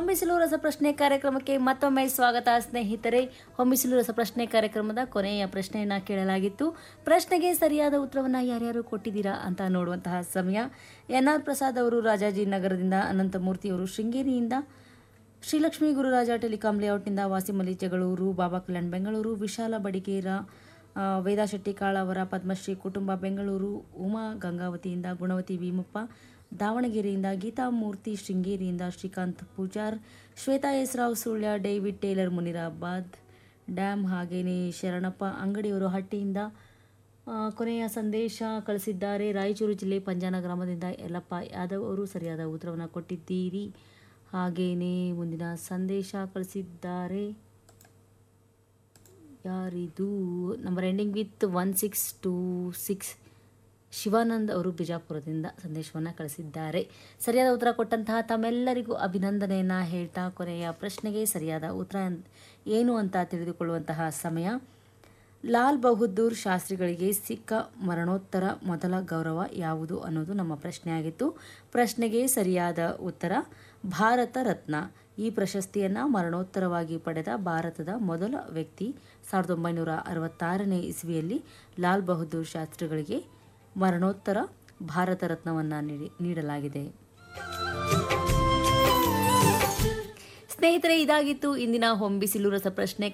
ಹೊಂಬಿಸಿಲು ರಸಪ್ರಶ್ನೆ ಕಾರ್ಯಕ್ರಮಕ್ಕೆ ಮತ್ತೊಮ್ಮೆ ಸ್ವಾಗತ ಸ್ನೇಹಿತರೆ ಹೊಂಬಿಸಿಲು ರಸಪ್ರಶ್ನೆ ಕಾರ್ಯಕ್ರಮದ ಕೊನೆಯ ಪ್ರಶ್ನೆಯನ್ನ ಕೇಳಲಾಗಿತ್ತು ಪ್ರಶ್ನೆಗೆ ಸರಿಯಾದ ಉತ್ತರವನ್ನ ಯಾರ್ಯಾರು ಕೊಟ್ಟಿದ್ದೀರಾ ಅಂತ ನೋಡುವಂತಹ ಸಮಯ ಎನ್ ಆರ್ ಪ್ರಸಾದ್ ಅವರು ರಾಜಾಜಿನಗರದಿಂದ ಅನಂತಮೂರ್ತಿ ಅವರು ಶೃಂಗೇರಿಯಿಂದ ಶ್ರೀಲಕ್ಷ್ಮೀ ಗುರುರಾಜ ಟೆಲಿಕಾಂ ಲೇಔಟ್ನಿಂದ ವಾಸಿಮಲಿ ಜಗಳೂರು ಬಾಬಾ ಕಲ್ಯಾಣ್ ಬೆಂಗಳೂರು ವಿಶಾಲ ಬಡಿಗೇರ ಆ, ವೇದಾ ಶೆಟ್ಟಿ ಕಾಳವರ ಪದ್ಮಶ್ರೀ ಕುಟುಂಬ ಬೆಂಗಳೂರು ಉಮಾ ಗಂಗಾವತಿಯಿಂದ ಗುಣವತಿ ಭೀಮಪ್ಪ ದಾವಣಗೆರೆಯಿಂದ ಗೀತಾ ಮೂರ್ತಿ ಶೃಂಗೇರಿಯಿಂದ Srikanth Pujar Shwetha S Rao Sullia David Taylor Munirabad dam ಹಾಗೇನೆ ಶರಣಪ್ಪ ಅಂಗಡಿಯವರು ಹಟ್ಟಿಯಿಂದ ಆ, ಕೊನೆಯ ಸಂದೇಶ ಕಳಿಸಿದ್ದಾರೆ ರಾಯಚೂರು ಜಿಲ್ಲೆ ಪಂಜಾನ ಗ್ರಾಮದಿಂದ ಯಲ್ಲಪ್ಪ ಯಾದವ್ ಅವರು ಸರಿಯಾದ ಉತ್ತರವನ್ನು ಕೊಟ್ಟಿದ್ದೀರಿ ಹಾಗೇನೆ ಮುಂದಿನ ಸಂದೇಶ ಕಳಿಸಿದ್ದಾರೆ ಯಾರಿದು number ending with one six two six Shivanand ಅವರು ಬಿಜಾಪುರದಿಂದ ಸಂದೇಶವನ್ನು ಕಳಿಸಿದ್ದಾರೆ ಸರಿಯಾದ ಉತ್ತರ ಕೊಟ್ಟಂತಹ ತಮ್ಮೆಲ್ಲರಿಗೂ ಅಭಿನಂದನೆಯನ್ನು ಹೇಳ್ತಾ ಕೊನೆಯ ಪ್ರಶ್ನೆಗೆ ಸರಿಯಾದ ಉತ್ತರ ಅನ್- ಏನು ಅಂತ ತಿಳಿದುಕೊಳ್ಳುವಂತಹ ಸಮಯ ಲಾಲ್ ಬಹದ್ದೂರ್ ಶಾಸ್ತ್ರಿಗಳಿಗೆ ಸಿಕ್ಕ ಮರಣೋತ್ತರ ಮೊದಲ ಗೌರವ ಯಾವುದು ಅನ್ನೋದು ನಮ್ಮ ಪ್ರಶ್ನೆಯಾಗಿತ್ತು ಪ್ರಶ್ನೆಗೆ ಸರಿಯಾದ ಉತ್ತರ ಭಾರತ ರತ್ನ ಈ ಪ್ರಶಸ್ತಿಯನ್ನು ಮರಣೋತ್ತರವಾಗಿ ಪಡೆದ ಭಾರತದ ಮೊದಲ ವ್ಯಕ್ತಿ ಸಾವಿರದ ಒಂಬೈನೂರ ಅರವತ್ತಾರನೇ ಇಸ್ವಿಯಲ್ಲಿ ಲಾಲ್ ಬಹದ್ದೂರ್ ಶಾಸ್ತ್ರಿಗಳಿಗೆ ಮರಣೋತ್ತರ ಭಾರತ ರತ್ನವನ್ನು ನೀಡಿ ನೀಡಲಾಗಿದೆ ಸ್ನೇಹಿತರೆ ಇದಾಗಿತ್ತು ಇಂದಿನ ಹೊಂಬಿಸಿಲು ರಸಪ್ರಶ್ನೆ